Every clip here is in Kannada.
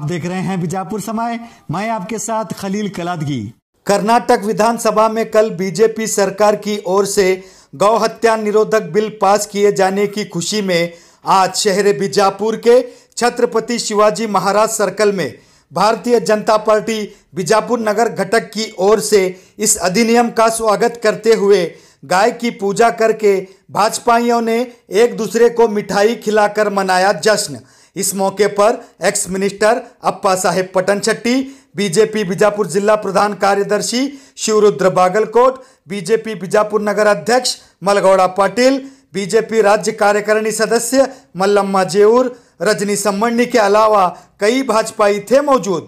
आप देख रहे हैं बीजापुर समय मैं आपके साथ खलील कलादगी कर्नाटक विधानसभा में कल बीजेपी सरकार की ओर से गौ हत्या निरोधक बिल पास किए जाने की खुशी में आज शहर बीजापुर के छत्रपति शिवाजी महाराज सर्कल में भारतीय जनता पार्टी बीजापुर नगर घटक की ओर से इस अधिनियम का स्वागत करते हुए गाय की पूजा करके भाजपाइयों ने एक दूसरे को मिठाई खिलाकर मनाया जश्न इस मौके पर ex minister Appa Saheb Patanchatti BJP Bijapur जिला प्रधान कार्यदर्शी शिवरुद्र बागलकोट बीजेपी बीजापुर नगर अध्यक्ष मलगौड़ा पाटिल बीजेपी राज्य कार्यकारिणी सदस्य मल्लम्मा जेऊर रजनी सम्मणी के अलावा कई भाजपाई थे मौजूद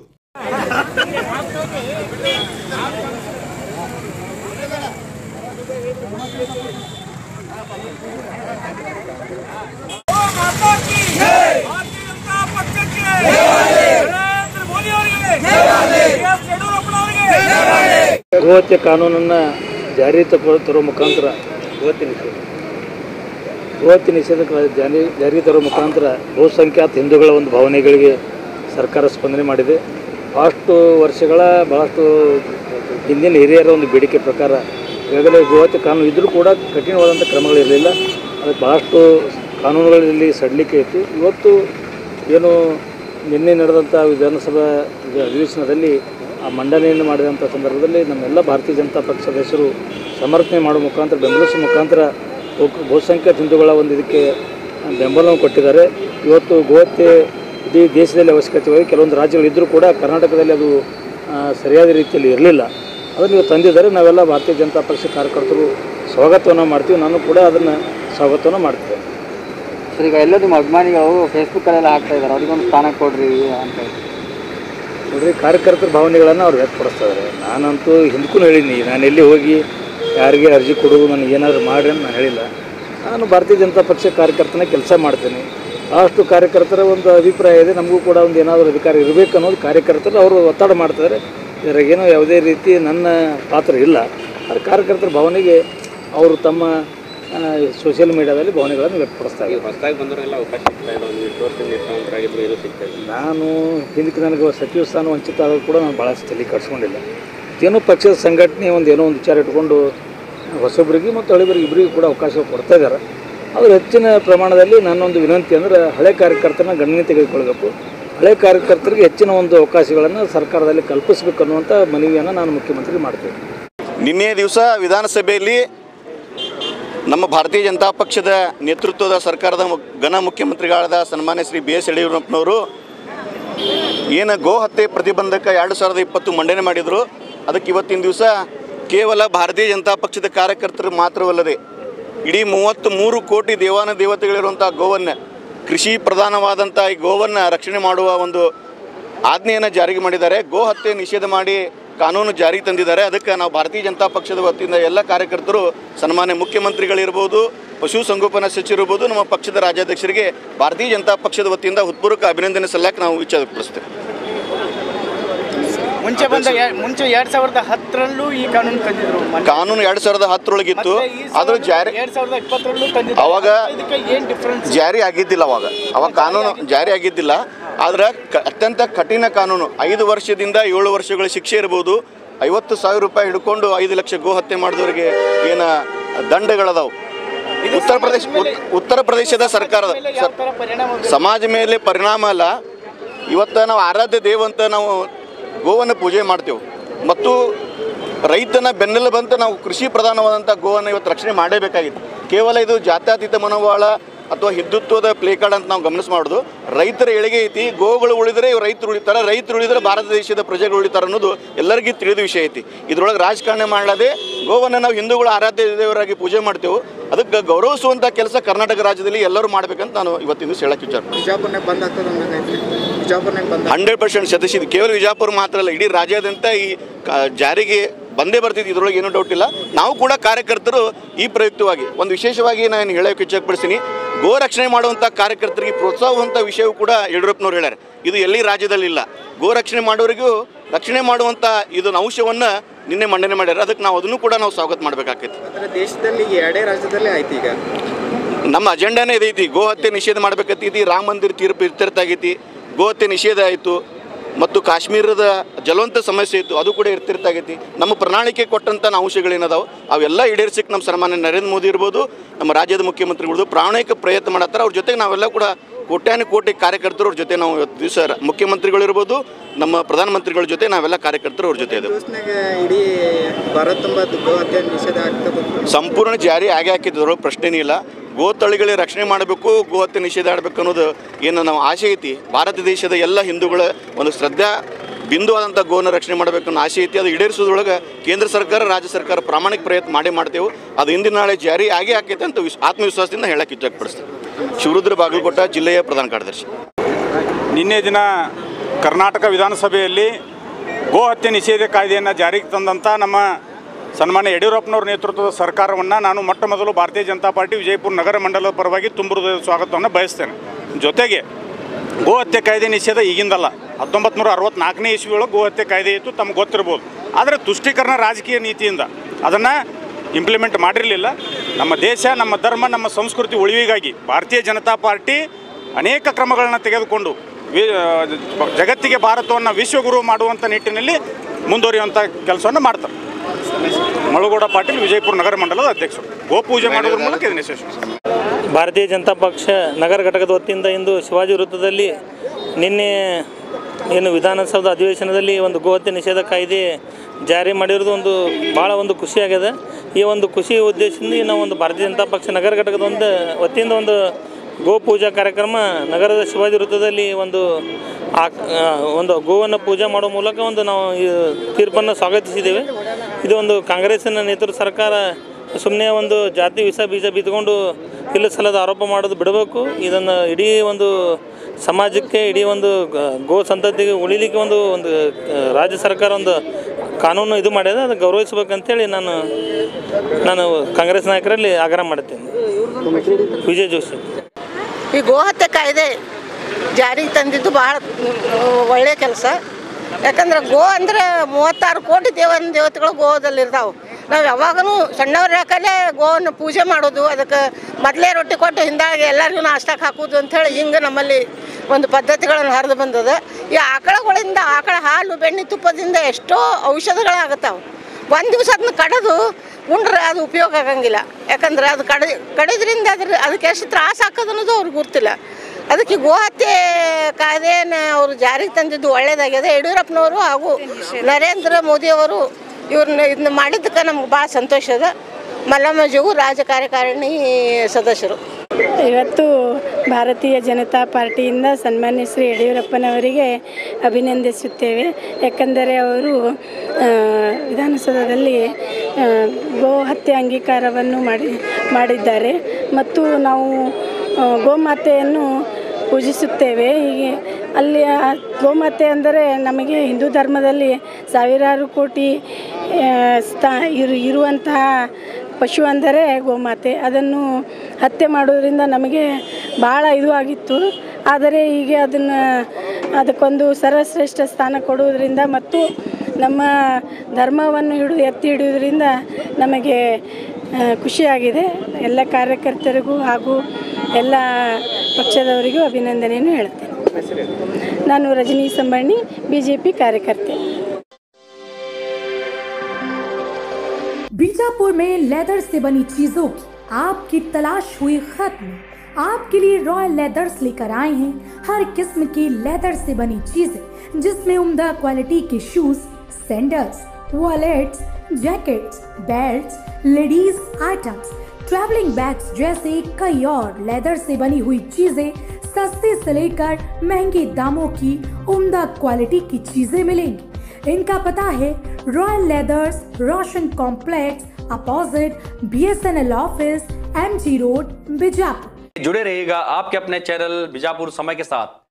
ಮಾತಾ ಕಿ ಭಾರತೀಯ ಜನತಾ ಪಕ್ಷಕ್ಕೆ ನರೇಂದ್ರ ಮೋದಿ ಅವರಿಗೆ ಎಸ್ ಯಡಿಯೂರಪ್ಪನವರಿಗೆ ಗೋಹತ್ಯೆ ಕಾನೂನನ್ನು ಜಾರಿ ತಗೊ ತರೋ ಮುಖಾಂತರ ಗೋಹತ್ಯೆ ನಿಷೇಧ ಗೋಹತ್ಯೆ ನಿಷೇಧ ಜಾರಿ ಜಾರಿ ತರೋ ಮುಖಾಂತರ ಬಹುಸಂಖ್ಯಾತ ಹಿಂದೂಗಳ ಒಂದು ಭಾವನೆಗಳಿಗೆ ಸರ್ಕಾರ ಸ್ಪಂದನೆ ಮಾಡಿದೆ ಭಾಳಷ್ಟು ವರ್ಷಗಳ ಭಾಳಷ್ಟು ಹಿಂದಿನ ಹಿರಿಯರ ಒಂದು ಬೇಡಿಕೆ ಪ್ರಕಾರ ಈಗಾಗಲೇ ಗೋಹತ್ಯೆ ಕಾನೂನು ಇದ್ದರೂ ಕೂಡ ಕಠಿಣವಾದಂಥ ಕ್ರಮಗಳಿರಲಿಲ್ಲ ಅದಕ್ಕೆ ಭಾಳಷ್ಟು ಕಾನೂನುಗಳಲ್ಲಿ ಸಡಿಲಿಕೆ ಇತ್ತು ಇವತ್ತು ಏನು ನಿನ್ನೆ ನಡೆದಂಥ ವಿಧಾನಸಭಾ ಅಧಿವೇಶನದಲ್ಲಿ ಆ ಮಂಡನೆಯನ್ನು ಮಾಡಿದಂಥ ಸಂದರ್ಭದಲ್ಲಿ ನಮ್ಮೆಲ್ಲ ಭಾರತೀಯ ಜನತಾ ಪಕ್ಷ ಸದಸ್ಯರು ಸಮರ್ಥನೆ ಮಾಡುವ ಮುಖಾಂತರ ಬೆಂಬಲಿಸುವ ಮುಖಾಂತರ ಬಹು- ಬಹುಸಂಖ್ಯಾತ ಹಿಂದೂಗಳ ಒಂದು ಇದಕ್ಕೆ ಬೆಂಬಲವನ್ನು ಕೊಟ್ಟಿದ್ದಾರೆ ಇವತ್ತು ಗೋಹತ್ಯೆ ಇಡೀ ದೇಶದಲ್ಲಿ ಅವಶ್ಯಕತೆವಾಗಿ ಕೆಲವೊಂದು ರಾಜ್ಯಗಳು ಇದ್ದರೂ ಕೂಡ ಕರ್ನಾಟಕದಲ್ಲಿ ಅದು ಆ, ಸರಿಯಾದ ರೀತಿಯಲ್ಲಿ ಇರಲಿಲ್ಲ ಅದನ್ನು ನೀವು ತಂದಿದ್ದಾರೆ ನಾವೆಲ್ಲ ಭಾರತೀಯ ಜನತಾ ಪಕ್ಷ ಕಾರ್ಯಕರ್ತರು ಸ್ವಾಗತವನ್ನು ಮಾಡ್ತೀವಿ ನಾನು ಕೂಡ ಅದನ್ನು ಸ್ವಾಗತವನ್ನು ಮಾಡ್ತೇನೆ ಸರ್ ಈಗ ಎಲ್ಲ ನಿಮ್ಮ ಅಭಿಮಾನಿಗಳು ಫೇಸ್ಬುಕ್ಕಲ್ಲೆಲ್ಲ ಹಾಕ್ತಾ ಇದ್ದಾರೆ ಅವ್ರಿಗೊಂದು ಸ್ಥಾನ ಕೊಡ್ರಿ ಅಂತ ಹೇಳಿ ನೋಡ್ರಿ ಕಾರ್ಯಕರ್ತರ ಭಾವನೆಗಳನ್ನು ಅವ್ರು ವ್ಯಕ್ತಪಡಿಸ್ತಾ ಇದ್ದಾರೆ ನಾನಂತೂ ಹಿಂದಕ್ಕೂ ಹೇಳೀನಿ ನಾನು ಎಲ್ಲಿ ಹೋಗಿ ಯಾರಿಗೆ ಅರ್ಜಿ ಕೊಡೋದು ನನಗೆ ಏನಾದರೂ ಮಾಡಿ ಅಂತ ನಾನು ಹೇಳಿಲ್ಲ ನಾನು ಭಾರತೀಯ ಜನತಾ ಪಕ್ಷ ಕಾರ್ಯಕರ್ತನ ಕೆಲಸ ಮಾಡ್ತೇನೆ ಅಷ್ಟು ಕಾರ್ಯಕರ್ತರ ಒಂದು ಅಭಿಪ್ರಾಯ ಇದೆ ನಮಗೂ ಕೂಡ ಒಂದು ಏನಾದರೂ ಅಧಿಕಾರ ಇರಬೇಕು ಅನ್ನೋದು ಕಾರ್ಯಕರ್ತರು ಅವರು ಒತ್ತಡ ಮಾಡ್ತಾರೆ ಇದ್ರಾಗೇನೋ ಯಾವುದೇ ರೀತಿ ನನ್ನ ಪಾತ್ರ ಇಲ್ಲ ಆದರೆ ಕಾರ್ಯಕರ್ತರ ಭಾವನೆಗೆ ಅವರು ತಮ್ಮ ಸೋಷಿಯಲ್ ಮೀಡಿಯಾದಲ್ಲಿ ಭಾವನೆಗಳನ್ನು ವ್ಯಕ್ತಪಡಿಸ್ತಾ ಇದ್ದಾರೆ ಹೊಸದಾಗಿ ಬಂದವರೆಲ್ಲ ಅವಕಾಶ ಸಿಗ್ತಾ ಇಲ್ಲ ಒಂದು ಎಂಟು ವರ್ಷದಿಂದ ನಿಷ್ಠಾವಂತರಾಗಿದ್ರು ಏನೂ ಸಿಗ್ತಾ ಇಲ್ಲ ನಾನು ಹಿಂದಕ್ಕೆ ನನಗೆ ಸಚಿವ ಸ್ಥಾನ ವಂಚಿತ ಆದರೂ ಕೂಡ ನಾನು ಭಾಳಷ್ಟು ತಲೆ ಕಟ್ಸ್ಕೊಂಡಿಲ್ಲ ಏನೋ ಪಕ್ಷದ ಸಂಘಟನೆ ಒಂದು ಏನೋ ಒಂದು ವಿಚಾರ ಇಟ್ಕೊಂಡು ಹೊಸೊಬ್ಬರಿಗೆ ಮತ್ತು ಹಳಿಬರಿಗೆ ಇಬ್ಬರಿಗೂ ಕೂಡ ಅವಕಾಶ ಕೊಡ್ತಾ ಇದ್ದಾರೆ ಆದರೆ ಹೆಚ್ಚಿನ ಪ್ರಮಾಣದಲ್ಲಿ ನನ್ನೊಂದು ವಿನಂತಿ ಅಂದರೆ ಹಳೆ ಕಾರ್ಯಕರ್ತರನ್ನ ಗಣನೆ ತೆಗೆದುಕೊಳ್ಬೇಕು ಹಳೆ ಕಾರ್ಯಕರ್ತರಿಗೆ ಹೆಚ್ಚಿನ ಒಂದು ಅವಕಾಶಗಳನ್ನು ಸರ್ಕಾರದಲ್ಲಿ ಕಲ್ಪಿಸಬೇಕು ಅನ್ನುವಂಥ ಮನವಿಯನ್ನು ನಾನು ಮುಖ್ಯಮಂತ್ರಿ ಮಾಡ್ತೇನೆ ನಿನ್ನೆ ದಿವಸ ವಿಧಾನಸಭೆಯಲ್ಲಿ ನಮ್ಮ ಭಾರತೀಯ ಜನತಾ ಪಕ್ಷದ ನೇತೃತ್ವದ ಸರ್ಕಾರದ ಮು- ಘನ ಮುಖ್ಯಮಂತ್ರಿಗಳಾದ ಸನ್ಮಾನ್ಯ ಶ್ರೀ ಬಿ ಎಸ್ ಯಡಿಯೂರಪ್ಪನವರು ಏನು ಗೋ ಹತ್ಯೆ ಪ್ರತಿಬಂಧಕ ಎರಡು ಸಾವಿರದ ಇಪ್ಪತ್ತು ಮಂಡನೆ ಮಾಡಿದರು ಅದಕ್ಕೆ ಇವತ್ತಿನ ದಿವಸ ಕೇವಲ ಭಾರತೀಯ ಜನತಾ ಪಕ್ಷದ ಕಾರ್ಯಕರ್ತರು ಮಾತ್ರವಲ್ಲದೆ ಇಡೀ ಮೂವತ್ತು ಮೂರು ಕೋಟಿ ದೇವಾನ ದೇವತೆಗಳಿರುವಂಥ ಗೋವನ್ನು ಕೃಷಿ ಪ್ರಧಾನವಾದಂಥ ಈ ಗೋವನ್ನು ರಕ್ಷಣೆ ಮಾಡುವ ಒಂದು ಆಜ್ಞೆಯನ್ನು ಜಾರಿಗೆ ಮಾಡಿದ್ದಾರೆ ಗೋ ಹತ್ಯೆ ನಿಷೇಧ ಮಾಡಿ ಕಾನೂನು ಜಾರಿಗೆ ತಂದಿದ್ದಾರೆ ಅದಕ್ಕೆ ನಾವು ಭಾರತೀಯ ಜನತಾ ಪಕ್ಷದ ವತಿಯಿಂದ ಎಲ್ಲ ಕಾರ್ಯಕರ್ತರು ಸನ್ಮಾನ್ಯ ಮುಖ್ಯಮಂತ್ರಿಗಳಿರ್ಬೋದು ಪಶುಸಂಗೋಪನಾ ಸಚಿವರಿರ್ಬೋದು ನಮ್ಮ ಪಕ್ಷದ ರಾಜ್ಯಾಧ್ಯಕ್ಷರಿಗೆ ಭಾರತೀಯ ಜನತಾ ಪಕ್ಷದ ವತಿಯಿಂದ ಹೃತ್ಪೂರ್ವಕ ಅಭಿನಂದನೆ ಸಲ್ಲಕ್ಕೆ ನಾವು ಇಚ್ಛೆ ವ್ಯಕ್ತಪಡಿಸ್ತೇವೆ ಮುಂಚೆ ಬಂದ ಎ- ಮುಂಚೆ ಎರಡ್ ಸಾವಿರದ ಹತ್ತರಲ್ಲೂ ಈ ಕಾನೂನು ತಂದಿದ್ರು ಮೊನ್ನೆ. ಕಾನೂನು ಎರಡು ಸಾವಿರದ ಹತ್ತರೊಳಗಿತ್ತು ಮತ್ತೆ ಈ ಆದರೂ ಸಾವಿರದ- ಜಾರಿ ಎರಡ್ ಸಾವಿರದ ಇಪ್ಪತ್ತರಲ್ಲೂ ತಂದಿದ್ರು ಅವಾಗ- ಇದಕ್ಕೆ ಏನ್ ಡಿಫ್ರೆನ್ಸ್ ಜಾರಿ ಆಗಿದ್ದಿಲ್ಲ ಅವಾಗ ಅವಾಗ ಕಾನೂನು ಜಾರಿ ಆಗಿದ್ದಿಲ್ಲ ಆದ್ರೆ ಕ ಅತ್ಯಂತ ಕಠಿಣ ಕಾನೂನು ಐದು ವರ್ಷದಿಂದ ಏಳು ವರ್ಷಗಳ ಶಿಕ್ಷೆ ಇರ್ಬೋದು ಐವತ್ತು ಸಾವಿರ ರೂಪಾಯಿ ಹಿಡ್ಕೊಂಡು ಐದು ಲಕ್ಷ ಗೋ ಹತ್ಯೆ ಮಾಡಿದವರಿಗೆ ಏನ ದಂಡಗಳದಾವು ಉತ್ತರ ಪ್ರದೇಶ ಉತ್- ಉತ್ತರ ಪ್ರದೇಶದ ಸರ್ಕಾರದ ಯಾವ ತರ ಪರಿಣಾಮ ಬೀರುತ್ತೆ? ಸಮಾಜ ಮೇಲೆ ಪರಿಣಾಮ ಅಲ್ಲ ಇವತ್ತು ನಾವು ಆರಾಧ್ಯ ದೇವ ಅಂತ ನಾವು ಗೋವನ್ನು ಪೂಜೆ ಮಾಡ್ತೇವೆ ಮತ್ತು ರೈತನ ಬೆನ್ನೆಲುಬಂತ ನಾವು ಕೃಷಿ ಪ್ರಧಾನವಾದಂಥ ಗೋವನ್ನು ಇವತ್ತು ರಕ್ಷಣೆ ಮಾಡಲೇಬೇಕಾಗಿತ್ತು ಕೇವಲ ಇದು ಜಾತ್ಯತೀತ ಮನೋಭಾವ ಅಥವಾ ಹಿಂದುತ್ವದ ಪ್ಲೇ ಕಾರ್ಡ್ ಅಂತ ನಾವು ಗಮನಿಸ್ ಮಾಡೋದು ರೈತರ ಏಳಿಗೆ ಐತಿ ಗೋಗಳು ಉಳಿದರೆ ಇವ್ರು ರೈತರು ಉಳಿತಾರೆ ರೈತರು ಉಳಿದರೆ ಭಾರತ ದೇಶದ ಪ್ರಜೆಗಳು ಉಳಿತಾರೆ ಅನ್ನೋದು ಎಲ್ಲರಿಗೂ ತಿಳಿದ ವಿಷಯ ಐತಿ ಇದ್ರೊಳಗೆ ರಾಜಕಾರಣ ಮಾಡಲಾದೆ ಗೋವನ್ನು ನಾವು ಹಿಂದೂಗಳು ಆರಾಧ್ಯ ದೇವರಾಗಿ ಪೂಜೆ ಮಾಡ್ತೇವೆ ಅದಕ್ಕೆ ಗೌರವಿಸುವಂಥ ಕೆಲಸ ಕರ್ನಾಟಕ ರಾಜ್ಯದಲ್ಲಿ ಎಲ್ಲರೂ ಮಾಡ್ಬೇಕಂತ ನಾನು ಇವತ್ತಿನ ದಿವಸ ಹೇಳಕ್ಕೆ ವಿಚಾರ ಬಿಜಾಪುರ್ನಾಗ ಬಂದ್ ಆಗ್ತದ ಅನ್ನೋದೈತಿ ಬಿಜಾಪುರ್ನಾಗ ಬಂದ್ ಹಂಡ್ರೆಡ್ ಪರ್ಸೆಂಟ್ ಸದಸ್ಯ ಕೇವಲ ವಿಜಯಪುರ ಮಾತ್ರ ಅಲ್ಲ ಇಡೀ ರಾಜ್ಯಾದ್ಯಂತ ಈ ಕ- ಜಾರಿಗೆ ಬಂದೇ ಬರ್ತಿದ್ದು ಇದ್ರೊಳಗೆ ಏನೂ ಡೌಟ್ ಇಲ್ಲ ನಾವು ಕೂಡ ಕಾರ್ಯಕರ್ತರು ಈ ಪ್ರಯುಕ್ತವಾಗಿ ಒಂದು ವಿಶೇಷವಾಗಿ ನಾನು ಹೇಳೋಕೆ ಇಚ್ಛಪಡಿಸ್ತೀನಿ ಗೋ ರಕ್ಷಣೆ ಮಾಡುವಂಥ ಕಾರ್ಯಕರ್ತರಿಗೆ ಪ್ರೋತ್ಸಾಹುವಂಥ ವಿಷಯವೂ ಕೂಡ ಯಡಿಯೂರಪ್ಪನವ್ರು ಹೇಳ್ಯಾರ ಇದು ಎಲ್ಲಿ ರಾಜ್ಯದಲ್ಲಿ ಇಲ್ಲ ಗೋ ರಕ್ಷಣೆ ಮಾಡೋರಿಗೂ ರಕ್ಷಣೆ ಮಾಡುವಂಥ ಇದನ್ನ ಅಂಶವನ್ನು ನಿನ್ನೆ ಮಂಡನೆ ಮಾಡ್ಯಾರ ಅದಕ್ಕೆ ನಾವು ಅದನ್ನು ಕೂಡ ನಾವು ಸ್ವಾಗತ ಮಾಡಬೇಕಾಗ್ತೈತಿ ಅಂದ್ರೆ ದೇಶದಲ್ಲಿ ಈಗ ಎರಡೇ ರಾಜ್ಯದಲ್ಲೇ ಆಯ್ತು ಈಗ ನಮ್ಮ ಅಜೆಂಡಾನೇ ಇದೈತಿ ಗೋ ಹತ್ಯೆ ನಿಷೇಧ ಮಾಡ್ಬೇಕತ್ತೈತಿ ರಾಮ ಮಂದಿರ ತೀರ್ಪು ಇತ್ಯರ್ಥ ಆಗೈತಿ ಗೋ ಹತ್ಯೆ ನಿಷೇಧ ಆಯಿತು ಮತ್ತು ಕಾಶ್ಮೀರದ ಜಲವಂತ ಸಮಸ್ಯೆ ಇತ್ತು ಅದು ಕೂಡ ಇರ್ತಿರ್ತಾಗೈತಿ ನಮ್ಮ ಪ್ರಣಾಳಿಕೆ ಕೊಟ್ಟಂಥ ಅಂಶಗಳೇನದಾವೆ ಅವೆಲ್ಲ ಈಡೇರಿಸಕ್ಕೆ ನಮ್ಮ ಸನ್ಮಾನ್ಯ ನರೇಂದ್ರ ಮೋದಿ ಇರ್ಬೋದು ನಮ್ಮ ರಾಜ್ಯದ ಮುಖ್ಯಮಂತ್ರಿಗಳು ಪ್ರಾಮಾಣಿಕ ಪ್ರಯತ್ನ ಮಾಡತ್ತಾರೆ ಅವ್ರ ಜೊತೆಗೆ ನಾವೆಲ್ಲ ಕೂಡ ಕೋಟ್ಯಾನು ಕೋಟಿ ಕಾರ್ಯಕರ್ತರು ಅವ್ರ ಜೊತೆ ನಾವು ಇವತ್ತು ದಿವಸ ಮುಖ್ಯಮಂತ್ರಿಗಳು ಇರ್ಬೋದು ನಮ್ಮ ಪ್ರಧಾನಮಂತ್ರಿಗಳ ಜೊತೆ ನಾವೆಲ್ಲ ಕಾರ್ಯಕರ್ತರು ಅವ್ರ ಜೊತೆ ಇದ್ದೇವೆ ಇಡೀ ಭಾರತ ತುಂಬ ಗೋ ಹತ್ಯೆ ನಿಷೇಧ ಆಗ್ತದೆ ಸಂಪೂರ್ಣ ಜಾರಿ ಆಗೇ ಹಾಕಿದ್ರು ಪ್ರಶ್ನೆನೇ ಇಲ್ಲ ಗೋ ತಳಿಗಳಿಗೆ ರಕ್ಷಣೆ ಮಾಡಬೇಕು ಗೋ ಹತ್ಯೆ ನಿಷೇಧ ಆಡಬೇಕು ಅನ್ನೋದು ಏನು ನಾವು ಆಸೆ ಐತಿ ಭಾರತ ದೇಶದ ಎಲ್ಲ ಹಿಂದೂಗಳ ಒಂದು ಶ್ರದ್ಧಾ ಬಿಂದು ಆದಂಥ ಗೋನ ರಕ್ಷಣೆ ಮಾಡಬೇಕು ಅನ್ನೋ ಆಸೆ ಐತಿ ಅದು ಈಡೇರಿಸೋದ್ರೊಳಗೆ ಕೇಂದ್ರ ಸರ್ಕಾರ ರಾಜ್ಯ ಸರ್ಕಾರ ಪ್ರಾಮಾಣಿಕ ಪ್ರಯತ್ನ ಮಾಡೇ ಮಾಡ್ತೇವೆ ಅದು ಇಂದಿನ ನಾಳೆ ಜಾರಿ ಆಗೇ ಆಕೈತೆ ಅಂತ ವಿಸ್ ಆತ್ಮವಿಶ್ವಾಸದಿಂದ ಹೇಳಕ್ಕೆ ಇಚ್ಛಪಡಿಸ್ತೇವೆ ಶಿವರುದ್ರ ಬಾಗಲಕೋಟ ಜಿಲ್ಲೆಯ ಪ್ರಧಾನ ಕಾರ್ಯದರ್ಶಿ ನಿನ್ನೆ ದಿನ ಕರ್ನಾಟಕ ವಿಧಾನಸಭೆಯಲ್ಲಿ ಗೋ ಹತ್ಯೆ ನಿಷೇಧ ಕಾಯ್ದೆಯನ್ನು ಜಾರಿಗೆ ತಂದಂಥ ನಮ್ಮ ಸನ್ಮಾನ್ಯ ಯಡಿಯೂರಪ್ಪನವ್ರ ನೇತೃತ್ವದ ಸರ್ಕಾರವನ್ನು ನಾನು ಮೊಟ್ಟ ಮೊದಲು ಭಾರತೀಯ ಜನತಾ ಪಾರ್ಟಿ ವಿಜಯಪುರ ನಗರ ಮಂಡಲದ ಪರವಾಗಿ ತುಂಬ ಹೃದಯದ ಸ್ವಾಗತವನ್ನು ಬಯಸ್ತೇನೆ ಜೊತೆಗೆ ಗೋ ಹತ್ಯೆ ಕಾಯ್ದೆ ನಿಷೇಧ ಈಗಿಂದಲ್ಲ ಹತ್ತೊಂಬತ್ತು ನೂರ ಅರವತ್ನಾಲ್ಕನೇ ಇಸ್ವಿ ಒಳಗೆ ಗೋ ಹತ್ಯೆ ಕಾಯ್ದೆ ಇತ್ತು ತಮ್ಗೆ ಗೊತ್ತಿರ್ಬೋದು ಆದರೆ ತುಷ್ಟೀಕರಣ ರಾಜಕೀಯ ನೀತಿಯಿಂದ ಅದನ್ನು ಇಂಪ್ಲಿಮೆಂಟ್ ಮಾಡಿರಲಿಲ್ಲ ನಮ್ಮ ದೇಶ ನಮ್ಮ ಧರ್ಮ ನಮ್ಮ ಸಂಸ್ಕೃತಿ ಉಳಿವಿಗಾಗಿ ಭಾರತೀಯ ಜನತಾ ಪಾರ್ಟಿ ಅನೇಕ ಕ್ರಮಗಳನ್ನ ತೆಗೆದುಕೊಂಡು ವಿ ಜಗತ್ತಿಗೆ ಭಾರತವನ್ನು ವಿಶ್ವಗುರು ಮಾಡುವಂಥ ನಿಟ್ಟಿನಲ್ಲಿ ಮುಂದುವರಿಯುವಂಥ ಕೆಲಸವನ್ನು ಮಾಡ್ತಾರೆ ಮಳುಗೌಡ ಪಾಟೀಲ್ ವಿಜಯಪುರ ನಗರ ಮಂಡಲದ ಅಧ್ಯಕ್ಷರು ಗೋಪೂಜೆ ಮಾಡೋದ್ರ ಮೂಲಕ ಇದನ್ನ ಯಶಸ್ವಿ ಭಾರತೀಯ ಜನತಾ ಪಕ್ಷ ನಗರ ಘಟಕದ ವತಿಯಿಂದ ಇಂದು ಶಿವಾಜಿ ವೃತ್ತದಲ್ಲಿ ನಿನ್ನೆ ಏನು ವಿಧಾನಸೌಧ ಅಧಿವೇಶನದಲ್ಲಿ ಒಂದು ಗೋಹತ್ಯೆ ನಿಷೇಧ ಕಾಯ್ದೆ ಜಾರಿ ಮಾಡಿರೋದು ಒಂದು ಭಾಳ ಒಂದು ಖುಷಿಯಾಗಿದೆ ಈ ಒಂದು ಖುಷಿ ಉದ್ದೇಶದಿಂದ ನಾವು ಒಂದು ಭಾರತೀಯ ಜನತಾ ಪಕ್ಷ ನಗರ ಘಟಕದ ಒಂದು ವತಿಯಿಂದ ಒಂದು ಗೋ ಪೂಜಾ ಕಾರ್ಯಕ್ರಮ ನಗರದ ಶಿವಾಜಿ ವೃತ್ತದಲ್ಲಿ ಒಂದು ಆ ಆ, ಒಂದು ಗೋವನ್ನು ಪೂಜೆ ಮಾಡೋ ಮೂಲಕ ಒಂದು ನಾವು ಈ ತೀರ್ಪನ್ನು ಸ್ವಾಗತಿಸಿದ್ದೇವೆ ಇದು ಒಂದು ಕಾಂಗ್ರೆಸ್ಸಿನ ನೇತೃತ್ವ ಸರ್ಕಾರ ಸುಮ್ಮನೆ ಒಂದು ಜಾತಿ ವಿಷ ಬೀಜ ಬಿತ್ಕೊಂಡು ಇಲ್ಲ ಸಲದ ಆರೋಪ ಮಾಡೋದು ಬಿಡಬೇಕು ಇದನ್ನು ಇಡೀ ಒಂದು ಸಮಾಜಕ್ಕೆ ಇಡೀ ಒಂದು ಗ- ಗೋ ಸಂತತಿಗೆ ಉಳಿಲಿಕ್ಕೆ ಒಂದು ಒಂದು ಆ, ರಾಜ್ಯ ಸರ್ಕಾರ ಒಂದು ಕಾನೂನು ಇದು ಮಾಡ್ಯದ ಅದು ಗೌರವಿಸ್ಬೇಕಂತೇಳಿ ನಾನು ನಾನು ಕಾಂಗ್ರೆಸ್ ನಾಯಕರಲ್ಲಿ ಆಗ್ರಹ ಮಾಡುತ್ತೇನೆ ವಿಜಯ್ ಜೋಶಿ ಈ ಗೋಹತ್ಯೆ ಕಾಯ್ದೆ ಜಾರಿಗೆ ತಂದಿದ್ದು ಬಹಳ ಒಳ್ಳೆಯ ಕೆಲಸ ಯಾಕಂದ್ರೆ ಗೋ ಅಂದ್ರೆ ಮೂವತ್ತಾರು ಕೋಟಿ ದೇವನ ದೇವತೆಗಳು ಗೋದಲ್ಲಿರ್ತಾವೆ ನಾವು ಯಾವಾಗಲೂ ಸಣ್ಣವ್ರ ಯಾಕಲ್ಲೇ ಗೋವನ್ನು ಪೂಜೆ ಮಾಡೋದು ಅದಕ್ಕೆ ಮೊದಲೇ ರೊಟ್ಟಿ ಕೊಟ್ಟು ಹಿಂದಾಗಿ ಎಲ್ಲರಿಗೂ ನಾಷ್ಟಕ್ಕೆ ಹಾಕೋದು ಅಂಥೇಳಿ ಹಿಂಗೆ ನಮ್ಮಲ್ಲಿ ಒಂದು ಪದ್ಧತಿಗಳನ್ನು ಹರಿದು ಬಂದದ ಈ ಆಕಳಗಳಿಂದ ಆಕಳ ಹಾಲು ಬೆಣ್ಣೆ ತುಪ್ಪದಿಂದ ಎಷ್ಟೋ ಔಷಧಗಳಾಗತ್ತಾವೆ ಒಂದು ದಿವಸ ಅದನ್ನ ಕಡಿದು ಉಂಡ್ರೆ ಅದು ಉಪಯೋಗ ಆಗಂಗಿಲ್ಲ ಯಾಕಂದ್ರೆ ಅದು ಕಡಿ ಕಡಿದ್ರಿಂದ ಅದ್ರ ಅದಕ್ಕೆ ಎಷ್ಟು ತ್ರಾಸ ಹಾಕೋದು ಅನ್ನೋದು ಅವ್ರಿಗೆ ಗೊತ್ತಿಲ್ಲ ಅದಕ್ಕೆ ಗೋಹತ್ಯೆ ಕಾಯ್ದೆಯನ್ನು ಅವರು ಜಾರಿಗೆ ತಂದಿದ್ದು ಒಳ್ಳೇದಾಗಿದೆ ಯಡಿಯೂರಪ್ಪನವರು ಹಾಗೂ ನರೇಂದ್ರ ಮೋದಿಯವರು ಇವ್ರನ್ನ ಇದನ್ನ ಮಾಡಿದ್ದಕ್ಕೆ ನಮ್ಗೆ ಭಾಳ ಸಂತೋಷ ಅದ ಮಲ್ಲಮ್ಮ ಜಗು ರಾಜ್ಯ ಕಾರ್ಯಕಾರಿಣಿ ಸದಸ್ಯರು ಇವತ್ತು ಭಾರತೀಯ ಜನತಾ ಪಾರ್ಟಿಯಿಂದ ಸನ್ಮಾನ್ಯ ಶ್ರೀ ಯಡಿಯೂರಪ್ಪನವರಿಗೆ ಅಭಿನಂದಿಸುತ್ತೇವೆ ಯಾಕಂದರೆ ಅವರು ಆ, ವಿಧಾನಸೌಧದಲ್ಲಿ ಆ, ಗೋ ಹತ್ಯೆ ಅಂಗೀಕಾರವನ್ನು ಮಾಡಿ ಮಾಡಿದ್ದಾರೆ ಮತ್ತು ನಾವು ಆ, ಗೋಮಾತೆಯನ್ನು ಪೂಜಿಸುತ್ತೇವೆ ಹೀಗೆ ಅಲ್ಲಿ ಆ ಗೋಮಾತೆ ಅಂದರೆ ನಮಗೆ ಹಿಂದೂ ಧರ್ಮದಲ್ಲಿ ಸಾವಿರಾರು ಕೋಟಿ ಆ, ಸ್ಥಾ ಇರು ಇರುವಂತಹ ಪಶು ಅಂದರೆ ಗೋಮಾತೆ ಅದನ್ನು ಹತ್ಯೆ ಮಾಡೋದ್ರಿಂದ ನಮಗೆ ಭಾಳ ಇದು ಆಗಿತ್ತು ಆದರೆ ಈಗ ಅದನ್ನು ಅದಕ್ಕೊಂದು ಸರ್ವಶ್ರೇಷ್ಠ ಸ್ಥಾನ ಕೊಡುವುದರಿಂದ ಮತ್ತು ನಮ್ಮ ಧರ್ಮವನ್ನು ಹಿಡಿದು ಎತ್ತಿ ಹಿಡಿಯೋದ್ರಿಂದ ನಮಗೆ ಆ, ಖುಷಿಯಾಗಿದೆ ಎಲ್ಲ ಕಾರ್ಯಕರ್ತರಿಗೂ ಹಾಗೂ ಎಲ್ಲ ಪಕ್ಷದವರಿಗೂ ಅಭಿನಂದನೆಯನ್ನು ಹೇಳ್ತೇನೆ ನಾನು Rajani Sambanni B J P ಕಾರ್ಯಕರ್ತೆ बीजापुर में लेदर से बनी चीजों की आपकी तलाश हुई खत्म आपके लिए रॉयल लेदर्स लेकर आए हैं हर किस्म की लेदर से बनी चीजें जिसमें उम्दा क्वालिटी के shoes sandals wallets jackets belts ladies items travelling bags जैसे कई और लेदर से बनी हुई चीजें सस्ते से लेकर महंगे दामों की उम्दा क्वालिटी की चीजें मिलेंगी इनका पता है royal leathers Roshan complex opposite BSNL office MG road Bijapur जुड़े रहिएगा आपके अपने चैनल बीजापुर समय के साथ